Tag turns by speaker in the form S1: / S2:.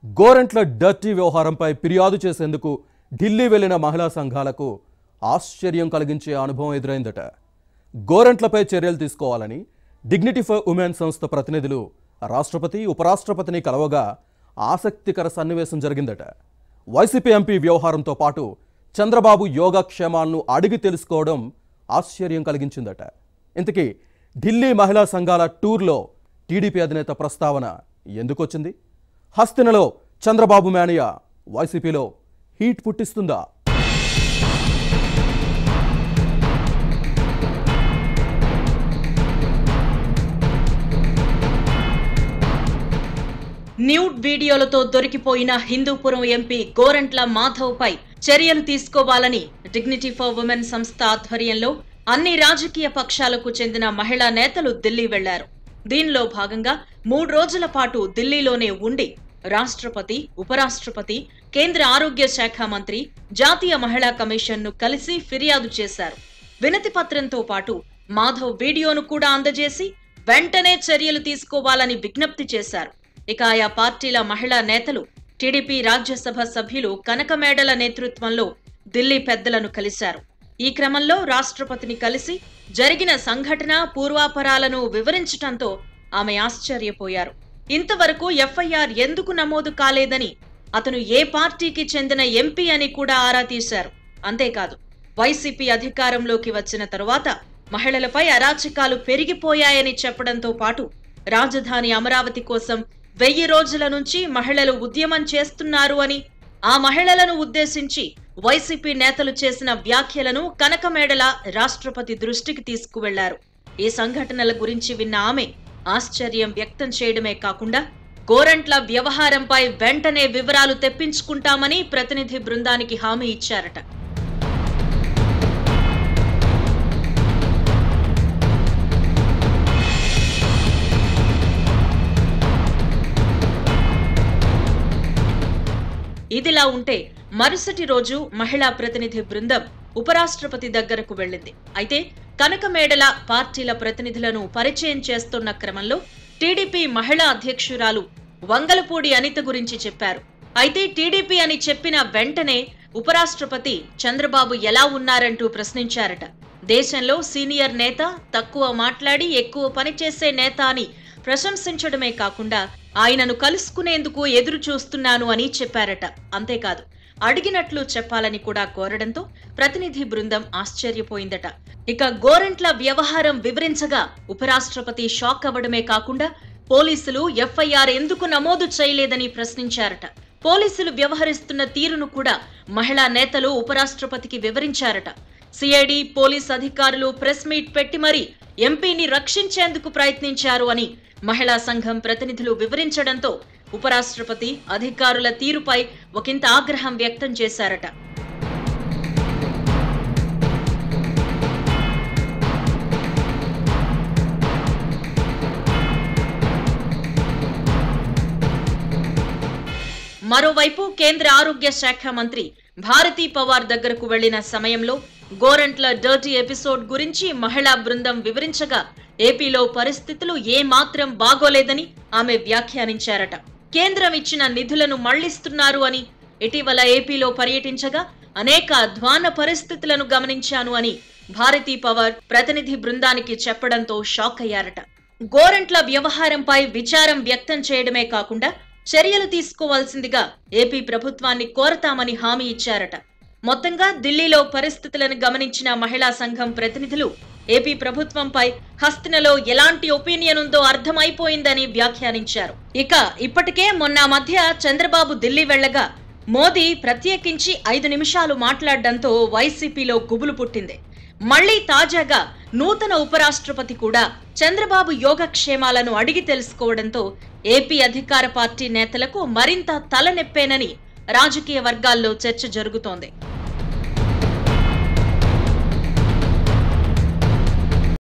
S1: Gorantla dirty వ్యవహారంపై ఫిర్యాదు చేసేందుకు ఢిల్లీ వెళ్లిన మహిళా సంఘాలకు ఆశ్చర్యం కలిగించే అనుభవం ఎదురైందట గోరంట్లపై చర్యలు తీసుకోవాలని డిగ్నిటీ ఫర్ ఉమెన్ సంస్థ ప్రతినిధులు రాష్ట్రపతి ఉపరాష్ట్రపతిని కలవగా ఆసక్తికర సన్నివేశం జరిగిందట వైసీపీ ఎంపీ వ్యవహారంతో పాటు చంద్రబాబు యోగక్షేమాలను అడిగి తెలుసుకోవడం ఆశ్చర్యం కలిగించిందట ఇంతకీ ఢిల్లీ మహిళా సంఘాల టూర్లో టీడీపీ అధినేత ప్రస్తావన ఎందుకొచ్చింది హస్తినలో చంద్రబాబు మేనియా వైసీపీలో హీట్ పుట్టిస్తుందా
S2: న్యూడ్ వీడియోలతో దొరికిపోయిన హిందూపురం ఎంపీ గోరంట్ల మాధవ్ పై చర్యలు తీసుకోవాలని డిగ్నిటీ ఫర్ ఉమెన్ సంస్థ ఆధ్వర్యంలో అన్ని రాజకీయ పక్షాలకు చెందిన మహిళా నేతలు ఢిల్లీ వెళ్లారు దీనిలో భాగంగా మూడు రోజుల పాటు ఢిల్లీలోనే ఉండి రాష్ట్రపతి ఉపరాష్ట్రపతి కేంద్ర ఆరోగ్య శాఖ మంత్రి జాతీయ మహిళా కమిషన్ను కలిసి ఫిర్యాదు చేశారు వినతి పత్రంతో పాటు మాధవ్ వీడియోను కూడా అందజేసి వెంటనే చర్యలు తీసుకోవాలని విజ్ఞప్తి చేశారు ఇక ఆయా పార్టీల మహిళా నేతలు టీడీపీ రాజ్యసభ సభ్యులు కనకమేడల నేతృత్వంలో ఢిల్లీ పెద్దలను కలిశారు ఈ క్రమంలో రాష్ట్రపతిని కలిసి జరిగిన సంఘటన పూర్వాపరాలను వివరించటంతో ఆమె ఆశ్చర్యపోయారు ఇంతవరకు ఎఫ్ఐఆర్ ఎందుకు నమోదు కాలేదని అతను ఏ పార్టీకి చెందిన ఎంపీ అని కూడా ఆరా తీశారు అంతేకాదు వైసీపీ అధికారంలోకి వచ్చిన తరువాత మహిళలపై అరాచకాలు పెరిగిపోయాయని చెప్పడంతో పాటు రాజధాని అమరావతి కోసం వెయ్యి రోజుల నుంచి మహిళలు ఉద్యమం చేస్తున్నారు అని ఆ మహిళలను ఉద్దేశించి వైసీపీ నేతలు చేసిన వ్యాఖ్యలను కనకమేడల రాష్ట్రపతి దృష్టికి తీసుకువెళ్లారు ఈ సంఘటనల గురించి విన్న ఆమె ఆశ్చర్యం వ్యక్తం చేయడమే కాకుండా గోరంట్ల వ్యవహారంపై వెంటనే వివరాలు తెప్పించుకుంటామని ప్రతినిధి బృందానికి హామీ ఇచ్చారట ఇదిలా ఉంటే మరుసటి రోజు మహిళా ప్రతినిధి బృందం ఉపరాష్ట్రపతి దగ్గరకు వెళ్ళింది అయితే కనకమేడల పార్టీల ప్రతినిధులను పరిచయం చేస్తున్న క్రమంలో టీడీపీ మహిళా అధ్యక్షురాలు వంగలపూడి అనిత గురించి చెప్పారు అయితే టీడీపీ అని చెప్పిన వెంటనే ఉపరాష్ట్రపతి చంద్రబాబు ఎలా ఉన్నారంటూ ప్రశ్నించారట దేశంలో సీనియర్ నేత తక్కువ మాట్లాడి ఎక్కువ పనిచేసే నేత అని ప్రశంసించడమే కాకుండా ఆయనను కలుసుకునేందుకు ఎదురు చూస్తున్నాను అని చెప్పారట అంతేకాదు అడిగినట్లు చెప్పాలని కూడా కోరడంతో ప్రతినిధి బృందం ఆశ్చర్యపోయిందట ఇక గోరంట్ల వ్యవహారం వివరించగా ఉపరాష్ట్రపతి షాక్ అవ్వడమే కాకుండా పోలీసులు ఎఫ్ఐఆర్ ఎందుకు నమోదు చేయలేదని ప్రశ్నించారట పోలీసులు వ్యవహరిస్తున్న తీరును కూడా మహిళా నేతలు ఉపరాష్ట్రపతికి వివరించారట సిఐడి పోలీస్ అధికారులు ప్రెస్ మీట్ పెట్టి మరీ ఎంపీని రక్షించేందుకు ప్రయత్నించారు అని మహిళా సంఘం ప్రతినిధులు వివరించడంతో ఉపరాష్ట్రపతి అధికారుల తీరుపై ఒకంత ఆగ్రహం వ్యక్తం చేశారట మరోవైపు కేంద్ర ఆరోగ్య శాఖ మంత్రి భారతీ పవార్ దగ్గరకు వెళ్లిన సమయంలో గోరంట్ల డర్టీ ఎపిసోడ్ గురించి మహిళా బృందం వివరించగా ఏపీలో పరిస్థితులు ఏమాత్రం బాగోలేదని ఆమె వ్యాఖ్యానించారట కేంద్రం ఇచ్చిన నిధులను మళ్లిస్తున్నారు అని ఇటీవల ఏపీలో పర్యటించగా అనేక అధ్వాన పరిస్థితులను గమనించాను అని భారతీ పవార్ ప్రతినిధి బృందానికి చెప్పడంతో షాక్ అయ్యారట గోరంట్ల వ్యవహారంపై విచారం వ్యక్తం చేయడమే కాకుండా చర్యలు తీసుకోవాల్సిందిగా ఏపీ ప్రభుత్వాన్ని కోరతామని హామీ ఇచ్చారట మొత్తంగా ఢిల్లీలో పరిస్థితులను గమనించిన మహిళా సంఘం ప్రతినిధులు ఏపీ ప్రభుత్వంపై హస్తినలో ఎలాంటి ఒపీనియన్ ఉందో అర్థమైపోయిందని వ్యాఖ్యానించారు ఇక ఇప్పటికే మొన్న మధ్య చంద్రబాబు ఢిల్లీ వెళ్లగా మోదీ ప్రత్యేకించి ఐదు నిమిషాలు మాట్లాడడంతో వైసీపీలో గుబులు పుట్టింది మళ్లీ తాజాగా నూతన ఉపరాష్ట్రపతి కూడా చంద్రబాబు యోగక్షేమాలను అడిగి తెలుసుకోవడంతో ఏపీ అధికార పార్టీ నేతలకు మరింత తలనెప్పేనని రాజకీయ వర్గాల్లో చర్చ జరుగుతోంది